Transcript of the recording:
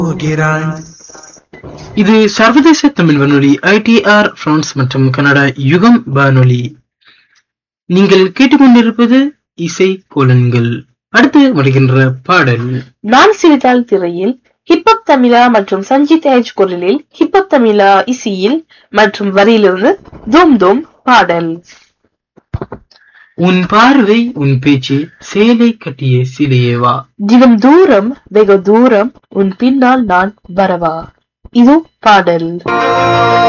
போகிறாள் இது சர்வதேச தமிழ் வானொலி ஐடிஆர் பிரான்ஸ் மற்றும் கனடா யுகம் வானொலி நீங்கள் கேட்டுக்கொண்டிருப்பது இசை கோலன்கள் அடுத்து வருகின்ற பாடல் நான் சிரித்தால் திரையில் ஹிப்ஹப் தமிழா மற்றும் சஞ்சித் ஏஜ் குரலில் ஹிப்ஹப் தமிழா இசையில் மற்றும் வரியிலிருந்து தூம் தூம் பாடல் உன் பார்வை உன் பேச்சு சேலை கட்டிய சிலையேவா தினம் தூரம் வெகு தூரம் உன் பின்னால் நான் வரவா இது பாடல்